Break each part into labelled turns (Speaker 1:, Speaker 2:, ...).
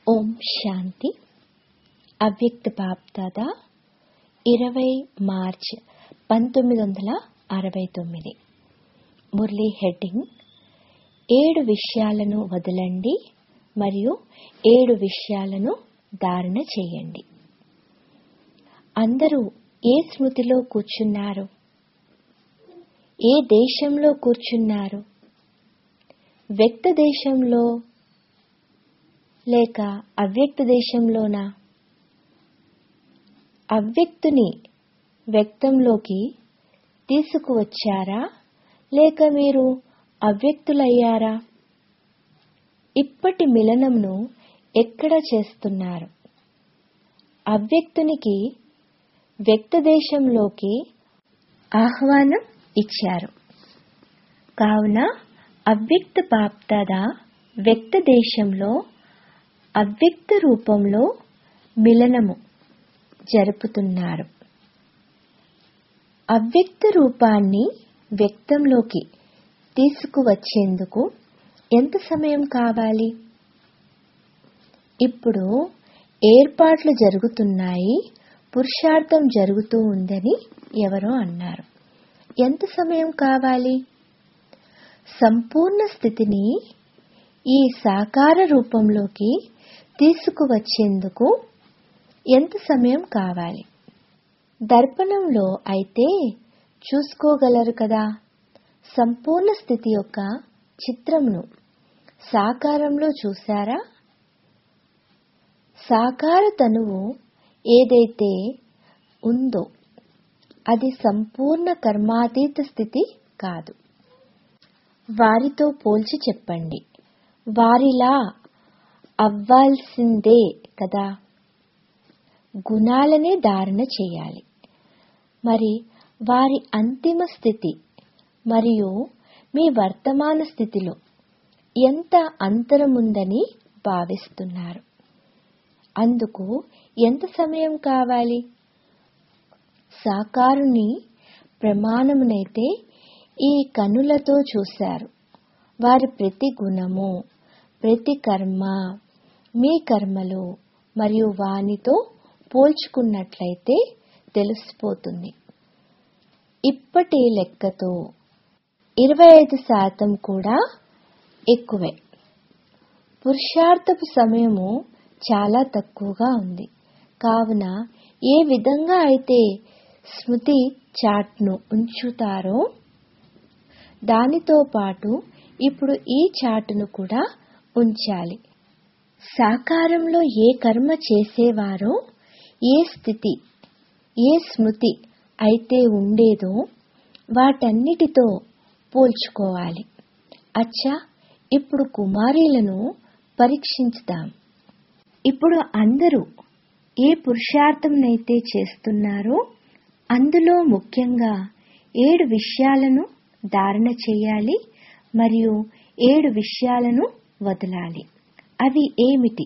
Speaker 1: ఓం శాంతి అవ్యక్త బాప్దాద ఇరవై మార్చ్ పంతొమ్మిది వందల అరవై తొమ్మిది మురళీ హెడ్డింగ్ ఏడు విషయాలను వదలండి మరియు ఏడు విషయాలను ధారణ చేయండి అందరూ ఏ స్మృతిలో కూర్చున్నారు ఏ దేశంలో కూర్చున్నారు వ్యక్త దేశంలో లేక అవ్యక్త దేశంలోనా అవ్యక్తుని వ్యక్తంలోకి తీసుకువచ్చారా లేక మీరు అవ్యక్తులయ్యారా ఇప్పటి మిలనంను ఎక్కడ చేస్తున్నారు అవ్యక్తునికి వ్యక్త దేశంలోకి ఆహ్వానం ఇచ్చారు కావున అవ్యక్త బాప్దాద వ్యక్త దేశంలో అవ్యక్త రూపంలో మిలనము జరుపుతున్నారు అవ్యక్త రూపాన్ని వ్యక్తంలోకి తీసుకువచ్చేందుకు ఎంత సమయం కావాలి ఇప్పుడు ఏర్పాట్లు జరుగుతున్నాయి పురుషార్థం జరుగుతూ ఉందని ఎవరో అన్నారు ఎంత సమయం కావాలి సంపూర్ణ స్థితిని ఈ సాకార రూపంలోకి తీసుకువచ్చేందుకు ఎంత సమయం కావాలి దర్పణంలో అయితే చూసుకోగలరు కదా సంపూర్ణ స్థితి యొక్క చిత్రంను సాకారంలో చూశారా సాకార తనువు ఏదైతే ఉందో అది సంపూర్ణ కర్మాతీత స్థితి కాదు వారితో పోల్చి చెప్పండి వారిలా అవ్వాల్సిందే కదా గుణాలనే ధారణ చేయాలి మరి వారి అంతిమ స్థితి మరియు మీ వర్తమాన స్థితిలో ఎంత అంతరముందని భావిస్తున్నారు అందుకు ఎంత సమయం కావాలి సాకారుని ప్రమాణమునైతే ఈ కనులతో చూశారు వారి ప్రతి గుణము ప్రతి కర్మ మీ కర్మలు మరియు వానితో పోల్చుకున్నట్లయితే తెలిసిపోతుంది ఇప్పటి లెక్కతో ఇరవై ఐదు శాతం కూడా ఎక్కువే పురుషార్థపు సమయము చాలా తక్కువగా ఉంది కావున ఏ విధంగా అయితే స్మృతి చాట్ను ఉంచుతారో దానితో పాటు ఇప్పుడు ఈ చాటును కూడా ఉంచాలి సాకారంలో ఏ కర్మ చేసేవారో ఏ స్థితి ఏ స్మృతి అయితే ఉండేదో వాటన్నిటితో పోల్చుకోవాలి అచ్చా ఇప్పుడు కుమారీలను పరీక్షించుదాం ఇప్పుడు అందరూ ఏ పురుషార్థంనైతే చేస్తున్నారో అందులో ముఖ్యంగా ఏడు విషయాలను ధారణ చేయాలి మరియు ఏడు విషయాలను వదలాలి అవి ఏమిటి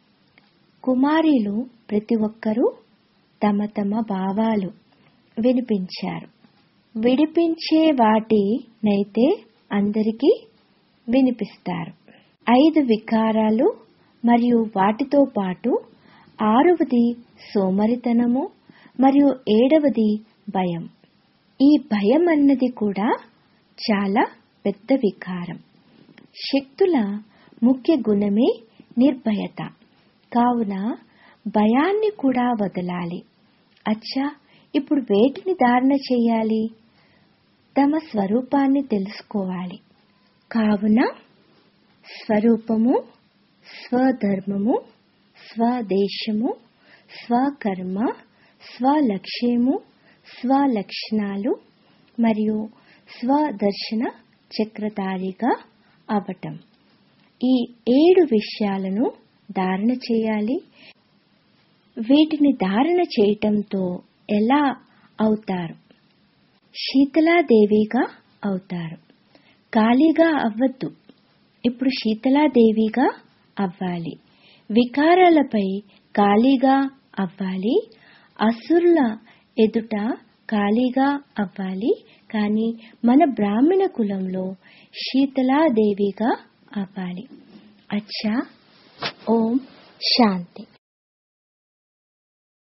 Speaker 1: కుమారీలు ప్రతి ఒక్కరూ తమ తమ భావాలు వినిపించారు విడిపించే వాటినైతే అందరికీ వినిపిస్తారు ఐదు వికారాలు మరియు వాటితో పాటు ఆరవది సోమరితనము మరియు ఏడవది భయం ఈ భయం అన్నది కూడా చాలా పెద్ద వికారం శక్తుల ముఖ్య గుణమే నిర్భయత కావున భయాన్ని కూడా వదలాలి అచ్చా ఇప్పుడు వేటిని ధారణ చేయాలి తమ స్వరూపాన్ని తెలుసుకోవాలి కావున స్వరూపము స్వధర్మము స్వదేశము స్వకర్మ స్వలక్ష్యము స్వలక్షణాలు మరియు స్వదర్శన చక్రధారిగా అవటం ఈ ఏడు విషయాలను ధారణ చేయాలి వీటిని ధారణ చేయటంతో ఎలా అవుతారు శీతలాదేవిగా అవుతారు ఖాళీగా అవ్వద్దు ఇప్పుడు శీతలాదేవిగా అవ్వాలి వికారాలపై ఖాళీగా అవ్వాలి అసురుల ఎదుట ఖాళీగా అవ్వాలి కానీ మన బ్రాహ్మణ కులంలో శీతలాదేవిగా అవ్వాలి అచ్చా ఓం శాంతి